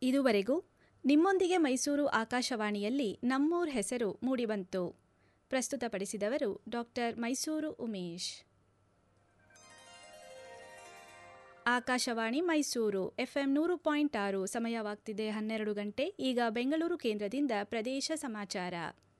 ಇದುವರೆಗೂ ನಿಮ್ಮೊಂದಿಗೆ ಮೈಸೂರು ಆಕಾಶವಾಣಿಯಲ್ಲಿ ನಮ್ಮೂರ್ ಹೆಸರು ಮೂಡಿಬಂತು ಪ್ರಸ್ತುತಪಡಿಸಿದವರು ಡಾಕ್ಟರ್ ಮೈಸೂರು ಉಮೇಶ್ ಆಕಾಶವಾಣಿ ಮೈಸೂರು ಎಫ್ಎಂ ನೂರು ಪಾಯಿಂಟ್ ಆರು ಸಮಯವಾಗ್ತಿದೆ ಹನ್ನೆರಡು ಗಂಟೆ ಈಗ ಬೆಂಗಳೂರು ಕೇಂದ್ರದಿಂದ ಪ್ರದೇಶ ಸಮಾಚಾರ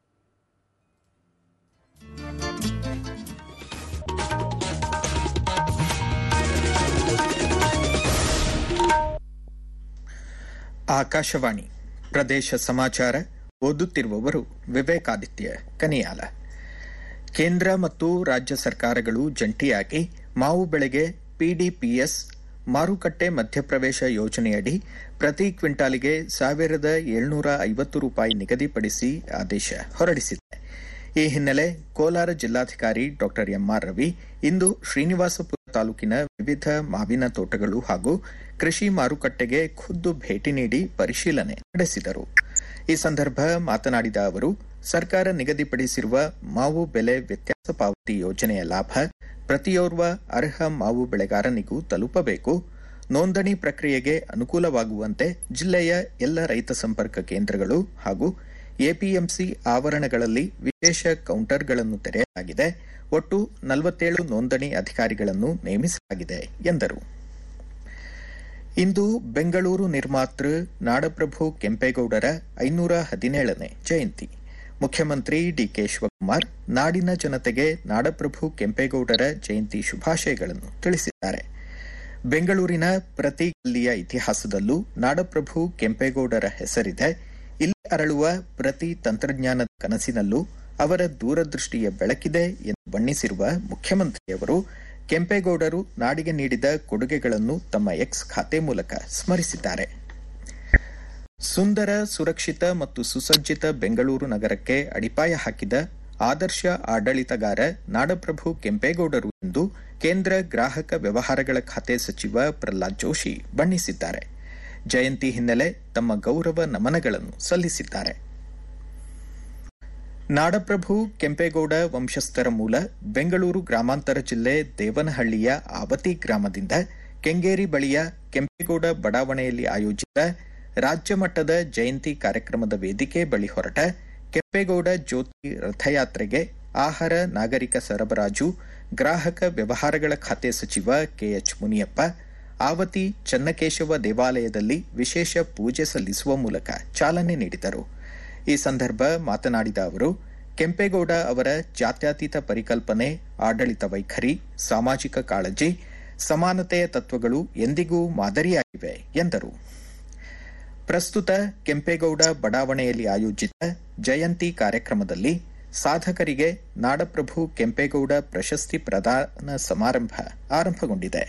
ಆಕಾಶವಾಣಿ ಪ್ರದೇಶ ಸಮಾಚಾರ ಓದುತ್ತಿರುವವರು ವಿವೇಕಾದಿತ್ಯ ಕನಿಯಾಲ ಕೇಂದ್ರ ಮತ್ತು ರಾಜ್ಯ ಸರ್ಕಾರಗಳು ಜಂಟಿಯಾಗಿ ಮಾವು ಬೆಳೆಗೆ ಪಿಡಿಪಿಎಸ್ ಮಾರುಕಟ್ಟೆ ಮಧ್ಯಪ್ರವೇಶ ಯೋಜನೆಯಡಿ ಪ್ರತಿ ಕ್ವಿಂಟಾಲಿಗೆ ಸಾವಿರದ ಏಳ್ನೂರ ಐವತ್ತು ರೂಪಾಯಿ ನಿಗದಿಪಡಿಸಿ ಆದೇಶ ಹೊರಡಿಸಿದೆ ಈ ಹಿನ್ನೆಲೆ ಕೋಲಾರ ಜಿಲ್ಲಾಧಿಕಾರಿ ಡಾ ಎಂಆರ್ ರವಿ ಇಂದು ಶ್ರೀನಿವಾಸಪುರ ತಾಲೂಕಿನ ವಿವಿಧ ಮಾವಿನ ತೋಟಗಳು ಹಾಗೂ ಕೃಷಿ ಮಾರುಕಟ್ಟೆಗೆ ಖುದ್ದು ಭೇಟಿ ನೀಡಿ ಪರಿಶೀಲನೆ ನಡೆಸಿದರು ಈ ಸಂದರ್ಭ ಮಾತನಾಡಿದ ಅವರು ಸರ್ಕಾರ ನಿಗದಿಪಡಿಸಿರುವ ಮಾವು ಬೆಲೆ ವ್ಯತ್ಯಾಸ ಪಾವತಿ ಯೋಜನೆಯ ಲಾಭ ಪ್ರತಿಯೋರ್ವ ಅರ್ಹ ಮಾವು ಬೆಳೆಗಾರನಿಗೂ ತಲುಪಬೇಕು ನೋಂದಣಿ ಪ್ರಕ್ರಿಯೆಗೆ ಅನುಕೂಲವಾಗುವಂತೆ ಜಿಲ್ಲೆಯ ಎಲ್ಲ ರೈತ ಸಂಪರ್ಕ ಕೇಂದ್ರಗಳು ಹಾಗೂ ಎಪಿಎಂಸಿ ಆವರಣಗಳಲ್ಲಿ ವಿಶೇಷ ಕೌಂಟರ್ಗಳನ್ನು ತೆರೆಯಲಾಗಿದೆ ಒಟ್ಟು ನಲವತ್ತೇಳು ನೋಂದಣಿ ಅಧಿಕಾರಿಗಳನ್ನು ನೇಮಿಸಲಾಗಿದೆ ಎಂದರು ಇಂದು ಬೆಂಗಳೂರು ನಿರ್ಮಾತೃ ನಾಡಪ್ರಭು ಕೆಂಪೇಗೌಡರ ಐನೂರ ಹದಿನೇಳನೇ ಜಯಂತಿ ಮುಖ್ಯಮಂತ್ರಿ ಡಿಕೆ ಶಿವಕುಮಾರ್ ನಾಡಿನ ಜನತೆಗೆ ನಾಡಪ್ರಭು ಕೆಂಪೇಗೌಡರ ಜಯಂತಿ ಶುಭಾಶಯಗಳನ್ನು ತಿಳಿಸಿದ್ದಾರೆ ಬೆಂಗಳೂರಿನ ಪ್ರತಿ ಗಲ್ಲಿಯ ಇತಿಹಾಸದಲ್ಲೂ ನಾಡಪ್ರಭು ಕೆಂಪೇಗೌಡರ ಹೆಸರಿದೆ ಇಲ್ಲಿ ಅರಳುವ ಪ್ರತಿ ತಂತ್ರಜ್ಞಾನದ ಕನಸಿನಲ್ಲೂ ಅವರ ದೂರದೃಷ್ಟಿಯ ಬೆಳಕಿದೆ ಎಂದು ಬಣ್ಣಿಸಿರುವ ಮುಖ್ಯಮಂತ್ರಿಯವರು ಕೆಂಪೇಗೌಡರು ನಾಡಿಗೆ ನೀಡಿದ ಕೊಡುಗೆಗಳನ್ನು ತಮ್ಮ ಎಕ್ಸ್ ಖಾತೆ ಮೂಲಕ ಸ್ಮರಿಸಿದ್ದಾರೆ ಸುಂದರ ಸುರಕ್ಷಿತ ಮತ್ತು ಸುಸಜ್ಜಿತ ಬೆಂಗಳೂರು ನಗರಕ್ಕೆ ಅಡಿಪಾಯ ಹಾಕಿದ ಆದರ್ಶ ಆಡಳಿತಗಾರ ನಾಡಪ್ರಭು ಕೆಂಪೇಗೌಡರು ಎಂದು ಕೇಂದ್ರ ಗ್ರಾಹಕ ವ್ಯವಹಾರಗಳ ಖಾತೆ ಸಚಿವ ಪ್ರಹ್ಲಾದ್ ಜೋಶಿ ಬಣ್ಣಿಸಿದ್ದಾರೆ ಜಯಂತಿ ಹಿನ್ನೆಲೆ ತಮ್ಮ ಗೌರವ ನಮನಗಳನ್ನು ಸಲ್ಲಿಸಿದ್ದಾರೆ ನಾಡಪ್ರಭು ಕೆಂಪೇಗೌಡ ವಂಶಸ್ಥರ ಮೂಲ ಬೆಂಗಳೂರು ಗ್ರಾಮಾಂತರ ಜಿಲ್ಲೆ ದೇವನಹಳ್ಳಿಯ ಆವತಿ ಗ್ರಾಮದಿಂದ ಕೆಂಗೇರಿ ಬಳಿಯ ಕೆಂಪೇಗೌಡ ಬಡಾವಣೆಯಲ್ಲಿ ಆಯೋಜಿತ ರಾಜ್ಯ ಮಟ್ಟದ ಜಯಂತಿ ಕಾರ್ಯಕ್ರಮದ ವೇದಿಕೆ ಬಳಿ ಹೊರಟ ಕೆಂಪೇಗೌಡ ಜ್ಯೋತಿ ರಥಯಾತ್ರೆಗೆ ಆಹಾರ ನಾಗರಿಕ ಸರಬರಾಜು ಗ್ರಾಹಕ ವ್ಯವಹಾರಗಳ ಖಾತೆ ಸಚಿವ ಕೆಎಚ್ ಮುನಿಯಪ್ಪ ಆವತಿ ಚನ್ನಕೇಶವ ದೇವಾಲಯದಲ್ಲಿ ವಿಶೇಷ ಪೂಜೆ ಸಲ್ಲಿಸುವ ಮೂಲಕ ಚಾಲನೆ ನೀಡಿದರು ಈ ಸಂದರ್ಭ ಮಾತನಾಡಿದ ಅವರು ಕೆಂಪೇಗೌಡ ಅವರ ಜಾತ್ಯತೀತ ಪರಿಕಲ್ಪನೆ ಆಡಳಿತ ವೈಖರಿ ಸಾಮಾಜಿಕ ಕಾಳಜಿ ಸಮಾನತೆಯ ತತ್ವಗಳು ಎಂದಿಗೂ ಮಾದರಿಯಾಗಿವೆ ಎಂದರು ಪ್ರಸ್ತುತ ಕೆಂಪೇಗೌಡ ಬಡಾವಣೆಯಲ್ಲಿ ಆಯೋಜಿತ ಜಯಂತಿ ಕಾರ್ಯಕ್ರಮದಲ್ಲಿ ಸಾಧಕರಿಗೆ ನಾಡಪ್ರಭು ಕೆಂಪೇಗೌಡ ಪ್ರಶಸ್ತಿ ಪ್ರದಾನ ಸಮಾರಂಭ ಆರಂಭಗೊಂಡಿದೆ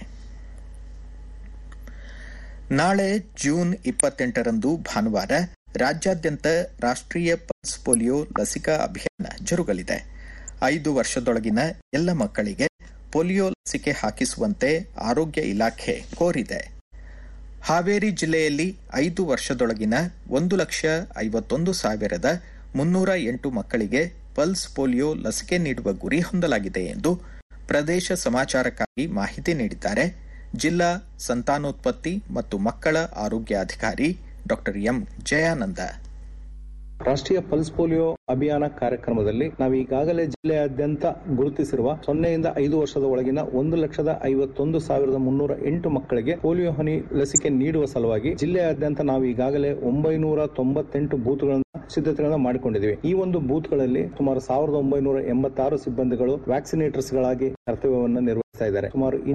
ನಾಳೆ ಜೂನ್ ಇಪ್ಪತ್ತೆಂಟರಂದು ಭಾನುವಾರ ರಾಜ್ಯಾದ್ಯಂತ ರಾಷ್ಟ್ರೀಯ ಪಲ್ಸ್ ಪೋಲಿಯೋ ಲಸಿಕಾ ಅಭಿಯಾನ ಜರುಗಲಿದೆ ಐದು ವರ್ಷದೊಳಗಿನ ಎಲ್ಲ ಮಕ್ಕಳಿಗೆ ಪೋಲಿಯೋ ಲಸಿಕೆ ಹಾಕಿಸುವಂತೆ ಆರೋಗ್ಯ ಇಲಾಖೆ ಕೋರಿದೆ ಹಾವೇರಿ ಜಿಲ್ಲೆಯಲ್ಲಿ ಐದು ವರ್ಷದೊಳಗಿನ ಒಂದು ಲಕ್ಷ ಐವತ್ತೊಂದು ಸಾವಿರದ ಮುನ್ನೂರ ಎಂಟು ಮಕ್ಕಳಿಗೆ ಪಲ್ಸ್ ಪೋಲಿಯೋ ಲಸಿಕೆ ನೀಡುವ ಗುರಿ ಹೊಂದಲಾಗಿದೆ ಎಂದು ಪ್ರದೇಶ ಸಮಾಚಾರಕ್ಕಾಗಿ ಮಾಹಿತಿ ನೀಡಿದ್ದಾರೆ ಜಿಲ್ಲಾ ಸಂತಾನೋತ್ಪತ್ತಿ ಮತ್ತು ಮಕ್ಕಳ ಆರೋಗ್ಯಾಧಿಕಾರಿ ಡಾ ಎಂ ಜಯಾನಂದ ರಾಷ್ಟ್ರೀಯ ಪಲ್ಸ್ ಪೋಲಿಯೋ ಅಭಿಯಾನ ಕಾರ್ಯಕ್ರಮದಲ್ಲಿ ನಾವು ಈಗಾಗಲೇ ಜಿಲ್ಲೆಯಾದ್ಯಂತ ಗುರುತಿಸಿರುವ ಸೊನ್ನೆಯಿಂದ ಐದು ವರ್ಷದ ಒಳಗಿನ ಒಂದು ಲಕ್ಷದ ಐವತ್ತೊಂದು ಸಾವಿರದ ಮುನ್ನೂರ ಎಂಟು ಮಕ್ಕಳಿಗೆ ಪೋಲಿಯೋ ಹನಿ ಲಸಿಕೆ ನೀಡುವ ಸಲುವಾಗಿ ಜಿಲ್ಲೆಯಾದ್ಯಂತ ನಾವು ಈಗಾಗಲೇ ಒಂಬೈನೂರ ತೊಂಬತ್ತೆಂಟು ಬೂತ್ಗಳನ್ನು ಸಿದ್ಧತೆಗಳನ್ನು ಮಾಡಿಕೊಂಡಿದ್ದೀವಿ ಈ ಒಂದು ಬೂತ್ಗಳಲ್ಲಿ ಸುಮಾರು ಸಾವಿರದ ಒಂಬೈನೂರ ಎಂಬತ್ತಾರು ಸಿಬ್ಬಂದಿಗಳು ವ್ಯಾಕ್ಸಿನೇಟರ್ಸ್ ಗಳಾಗಿ ಕರ್ತವ್ಯವನ್ನು ನಿರ್ವಹಿಸ್ತಾ ಇದ್ದಾರೆ ಸುಮಾರು